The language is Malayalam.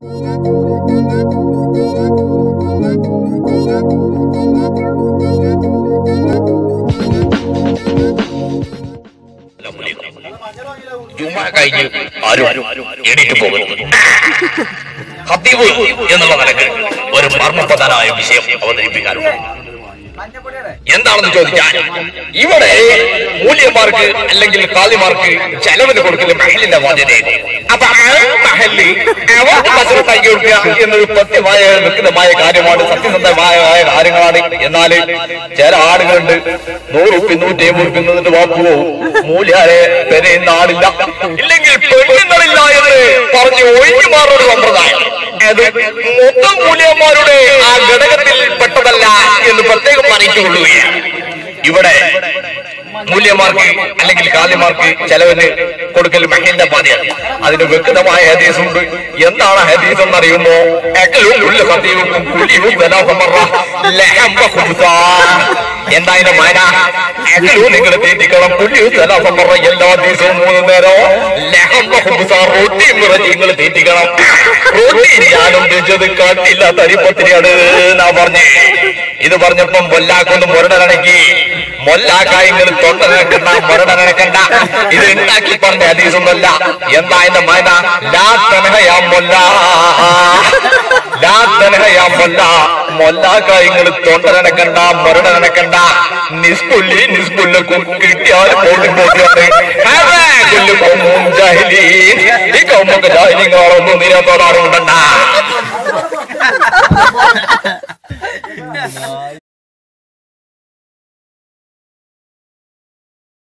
ജുമ കഴിഞ്ഞ് ആരും എണീറ്റ് പോകുന്നു ഹത്തീബ് എന്നുള്ള നിലക്ക് ഒരു മർമ്മപ്രധാനമായ വിഷയം അവതരിപ്പിക്കാറുണ്ട് എന്താണെന്ന് ചോദിച്ചാൽ ഇവിടെ മൂല്യമാർക്ക് അല്ലെങ്കിൽ കാലിമാർക്ക് ചെലവിന് കൊടുക്കുന്ന മഹലിന്റെ ബാധ്യതയാണ് അപ്പൊ ആ മഹലിൽ അവർ കസരത്താക്കി കൊടുക്കുക എന്നൊരു പ്രത്യമായ വ്യക്തമായ കാര്യമാണ് സത്യസന്ധമായ കാര്യങ്ങളാണ് എന്നാല് ചില ആളുകളുണ്ട് നൂറ് ഉപ്പി നൂറ്റി അമ്പത് ഉപ്പി നിന്നിട്ട് വാക്കുവോ മൂല്യാരെ പെരയുന്ന ആളില്ല ഇല്ലെങ്കിൽ പെണ്ണുങ്ങളില്ല എന്ന് പറഞ്ഞ് ഒഴിഞ്ഞു മാറുന്ന സമ്പ്രദായം അത് മൊത്തം മൂല്യന്മാരുടെ ആ ഘടകത്തിൽ പെട്ടതല്ല എന്ന് പ്രത്യേകം അറിയിച്ചുകൊള്ളുകയാണ് ഇവിടെ മൂല്യമാർക്ക് അല്ലെങ്കിൽ കാലിമാർക്ക് ചെലവിന് കൊടുക്കൽ മഹിന്റെ ബാധ്യത അതിന് വ്യക്തമായ ഹദീസ് ഉണ്ട് എന്താണ് ഹദീസ് എന്നറിയുമോ അക്കലും ഉള്ള സത്യവും കുലിയും ബലാസമറ ലഹംബ ഖുബ്സാ. എന്താ അതിന്റെ മാന അക്കലും നിങ്ങൾ തീറ്റിക്കണം കുലിയും ബലാസമറ എല്ലാ ദിവസവും മൂന്ന് നേരം ലഹംബ ഖുബ്സ റൊട്ടി നിറച്ച് നിങ്ങൾ തീറ്റിക്കണം റൊട്ടി ഞാൻ ഉദ്ദേശിച്ചത് കാട്ടില്ല തരിപ്പത്തിരിയാണ് നാ പറഞ്ഞേ ഇത് പറഞ്ഞപ്പം മൊല്ലാക്കൊന്ന് മുരടനടക്കി മൊല്ലാക്കായങ്ങൾ തൊണ്ടനക്കണ്ട മുരടനക്കണ്ട ഇത് ഉണ്ടാക്കി പറഞ്ഞ ഹദീസൊന്നുമല്ല എന്താ എന്റെ മന ലാ തനഹയാ മൊല്ല ലാ തനഹയാ മൊല്ല മൊല്ലാക്കായങ്ങൾ തൊണ്ടനക്കണ്ട മുരടനക്കണ്ട നിസ്പുല്ലി നിസ്പുല്ലക്കും കിട്ടിയാൽ പോലും പോട്ടിയാണ് ഈ കൗമൊക്കെ ജാഹിലിങ്ങളൊന്നും നിരത്തോടാറുണ്ടണ്ട